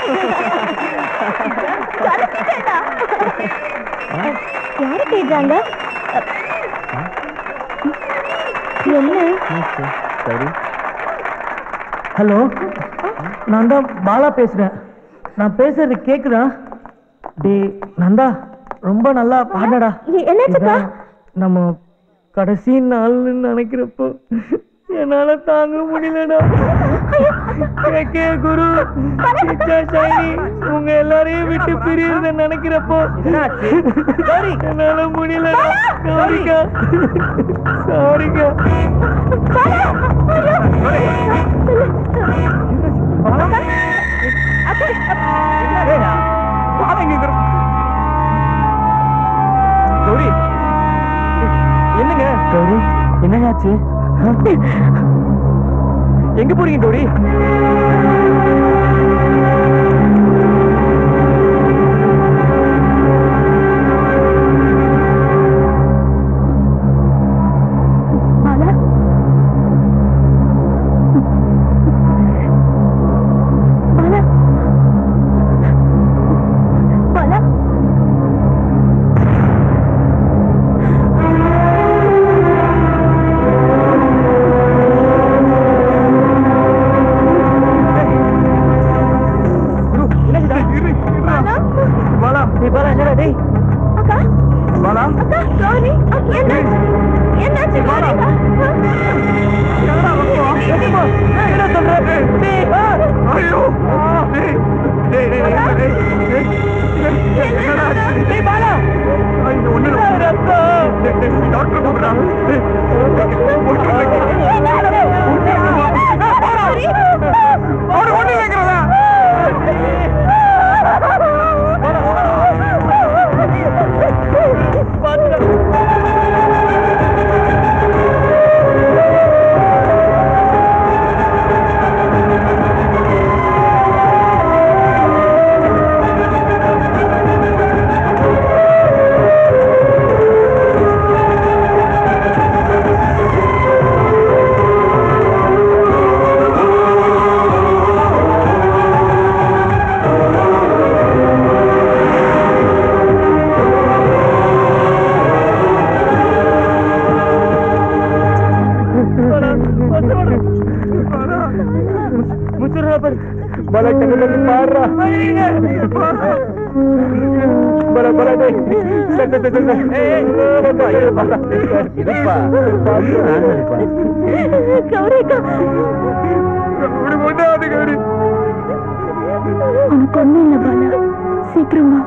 யாரு கேட்றாங்க என்ன சரி ஹலோ நான் தான் பாலா பேசுறேன் நான் பேசுறது கேக்குதா டேய் நந்தா ரொம்ப நல்லா பாடடா என்னாச்சுப்பா இதான் நம்ம கடைசி நாள்னு நினைக்கிறப்போ என்னால தாங்க முடியலடா கே குரு சிச்சா ஷைனி உங்க எல்லாரையும் விட்டு பிரியுறத நினைக்கிறப்போ என்னால முடியலடா சாரிக்கா சாரிக்கா கௌரி என்னங்க கௌரி என்னங்காச்சு எங்க போறீங்க கௌரி பாலா பாலா பாலா பாலா பாலா நீ பாலா என்னடா டேய் அக்கா பாலா அக்கா கௌரி என்ன என்னாச்சு கௌரி என்ன சொல்ற டேய் ஆ! ஐயோ டேய் டேய் டேய் டேய் டேய் என்னடா ஆச்சு? டேய் பாலா ஐயோ ஒண்ணு இல்ல. ரத்தம் டேய், டேய், டாக்டர் கூப்பிடுறான் டேய், அவரு ஒண்ணு வைக்கிறதா முச்சுறா பாரு பல கண்ணு பாடுறா பல பல டேய் டேய், டேய், டேய், டேய். ஏய், ஐயோ, பாலா. இருப்பா. கௌரிக்கா இப்படி பண்ணாத கௌரி உனக்கு ஒண்ணும் இல்ல பாலா சீக்கிரமா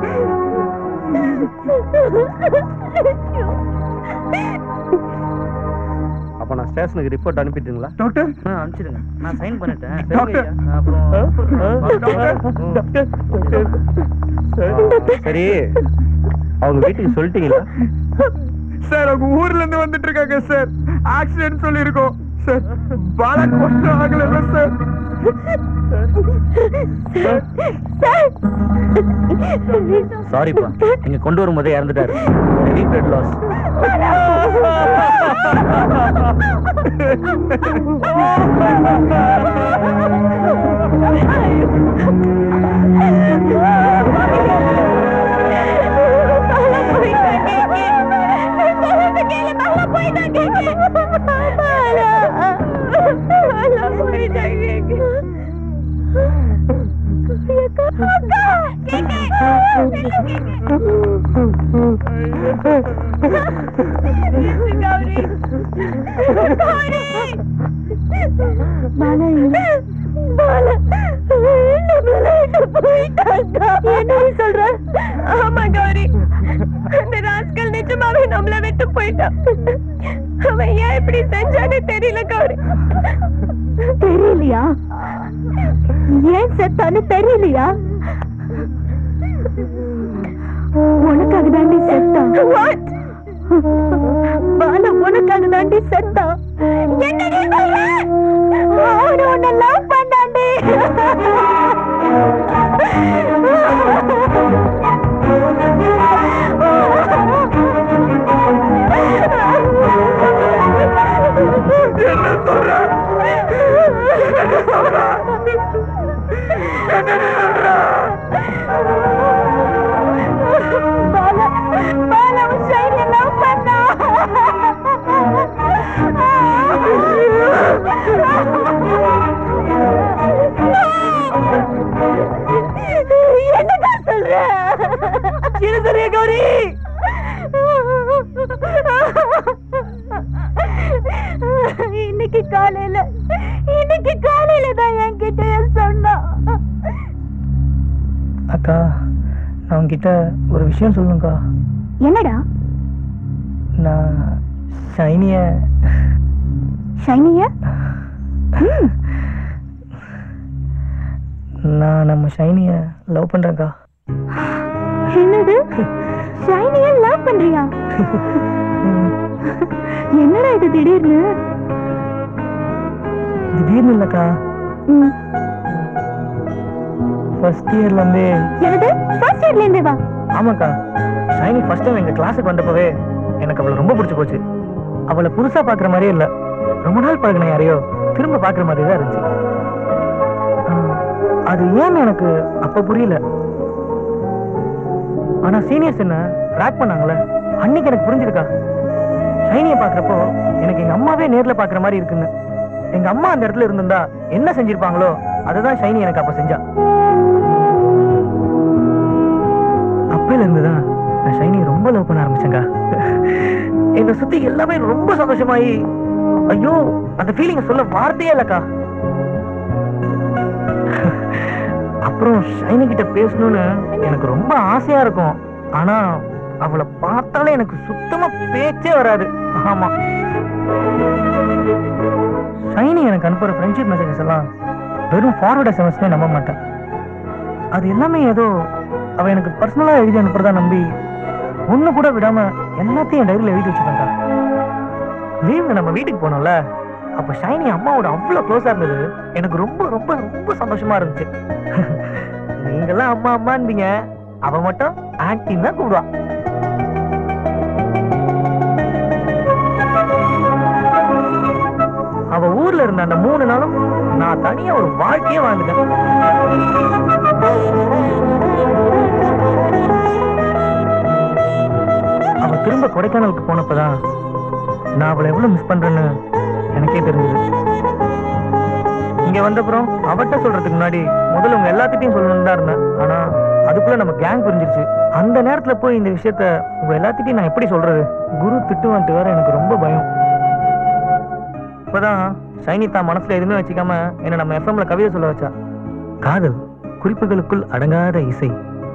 அப்ப நான் ஸ்டேஷனுக்கு ரிப்போர்ட் அனுப்பிட்டுங்களா டாக்டர் ஆ அனுப்பிச்சிடுங்க நான் சைன் பண்ணிட்டேன் டாக்டர். சரிங்க ஐயா. அப்புறம் டாக்டர் டாக்டர் சரி அவங்க வீட்டுக்கு சொல்லிட்டீங்களா சார் அவங்க ஊர்ல இருந்து வந்துட்டு இருக்காங்க சார் ஆக்சிடென்ட் சொல்லிருக்கோம் சார் பாலா கொண்டு ஆகல சார் சாரிப்பா நீங்க கொண்டு வரும்போதே இறந்துட்டாரு ஹெவி பிளட் லாஸ் சொல்ற ஆமா கௌரி அந்த ராஸ்கல் நிஜமாவே நம்மள விட்டு போயிட்டான் அவன் ஏன் இப்படி செஞ்சானே தெரியல கௌரி தெரியலையா ஏன் செத்தான்னு தெரியலையா உனக்காக தாண்டி செத்தான் பால உனக்காக தாண்டி செத்தான் என்னடி சொல்ற அவனு உன்னை லவ் பண்ணாண்டி என்ன சொல்ற என்ன சொல்ற என்ன சொல்ற தான் என்கிட்ட சொன்னா அக்கா நான் உங்ககிட்ட ஒரு விஷயம் சொல்லணும்க்கா என்னடா நான் ஷைனிய ஷைனியா நான் நம்ம ஷைனிய லவ் பண்றேன்க்கா என்னது ஷைனியா லவ் பண்றியா என்னடா இது திடீர்னு திடீர்னு இல்லக்கா ம். ஃபர்ஸ்ட் இயர்ல இருந்தே என்னது ஃபர்ஸ்ட் இயர்ல இருந்தே வா ஆமாக்கா ஷைனி ஃபர்ஸ்ட் டைம் எங்க கிளாஸுக்கு வந்தப்பவே எனக்கு அவளை ரொம்ப பிடிச்சு போச்சு அவளை புதுசா பாக்குற மாதிரியே இல்ல ரொம்ப நாள் பழகின யாரையோ திரும்ப பாக்குற மாதிரி தான் இருந்துச்சு ஆஹ், அது ஏன்னு எனக்கு அப்ப புரியல ஆனா சீனியர்ஸ் என்ன ட்ராக் பண்ணாங்கல்ல அன்னைக்கு எனக்கு புரிஞ்சிருக்கா ஷைனியை பாக்குறப்போ எனக்கு எங்க அம்மாவே நேர்ல பாக்குற மாதிரி இருக்குன்னு எங்க அம்மா அந்த இடத்துல இருந்திருந்தா என்ன செஞ்சிருப்பாங்களோ அதுதான் ஷைனி எனக்கு அப்ப செஞ்சா அப்பையில இருந்துதான் நான் ஷைனியை ரொம்ப லவ் பண்ண ஆரம்பிச்சேங்க என்னை சுத்தி எல்லாமே ரொம்ப சந்தோஷமாயி ஐயோ அந்த ஃபீலிங்க சொல்ல வார்த்தையே இல்லக்கா அப்புறம் ஷைனி கிட்ட பேசணும்னு எனக்கு ரொம்ப ஆசையா இருக்கும் ஆனா அவளை பார்த்தாலே எனக்கு சுத்தமா பேச்சே வராது ஆமா ஷைனி எனக்கு அனுப்புற ஃப்ரெண்ட்ஷிப் மெசேஜஸ் எல்லாம் வெறும் ஃபார்வர்ட் எஸ்எம்எஸ்னே நம்ப மாட்டேன் அது எல்லாமே ஏதோ அவ எனக்கு பர்சனலா எழுதி அனுப்புறதா நம்பி ஒண்ணு கூட விடாம எல்லாத்தையும் என் டைரியில எழுதி வச்சுக்கோங்க லீவ்ல நம்ம வீட்டுக்கு போனோம்ல அப்ப ஷைனி அம்மாவோட அவ்வளவு க்ளோஸா இருந்தது எனக்கு ரொம்ப ரொம்ப ரொம்ப சந்தோஷமா இருந்துச்சு நீங்கெல்லாம் அம்மா அம்மான்பீங்க அவ மட்டும் ஆன்டின்னு தான் கூப்பிடுவா அவ ஊர்ல இருந்த அந்த மூணு நாளும் நான் தனியா ஒரு வாழ்க்கையே வாழ்ந்துட்டேன் அவ திரும்ப கொடைக்கானலுக்கு போனப்பதான் நான் அவளை எவ்வளவு மிஸ் பண்றேன்னு எனக்கே தெரிஞ்சது இங்க வந்தப்புறம் அவட்ட சொல்றதுக்கு முன்னாடி முதல்ல உங்க எல்லாத்திட்டையும் சொல்லணும்னு தான் இருந்தேன் ஆனா அதுக்குள்ள நம்ம கேங் புரிஞ்சிருச்சு அந்த நேரத்துல போய் இந்த விஷயத்த உங்க எல்லாத்திட்டையும் நான் எப்படி சொல்றது குரு திட்டுவான்ட்டு வேற எனக்கு ரொம்ப பயம் இப்பதான் ஷைனி தான் மனசுல எதுவுமே வச்சுக்காம என்ன நம்ம எஃப்எம்ல கவிதை சொல்ல வச்சா காதல் குறிப்புகளுக்குள் அடங்காத இசை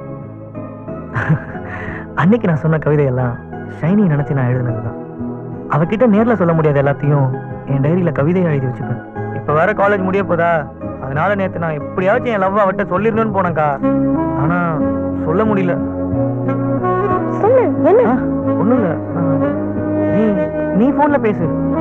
அன்னைக்கு நான் சொன்ன கவிதையெல்லாம் ஷைனி நினைச்சு நான் எழுதுனதுதான் அவகிட்ட நேர்ல சொல்ல முடியாத எல்லாத்தையும் என் டைரியில கவிதையா எழுதி வச்சுப்பேன் இப்ப வேற காலேஜ் முடிய போதா அதனால நேத்து நான் எப்படியாச்சும் என் லவ் அவட்ட சொல்லிடணும்னு போனேன்க்கா ஆனா சொல்ல முடியல சொல்லு என்ன ஒண்ணும் இல்ல ஆ, நீ நீ போன்ல பேசு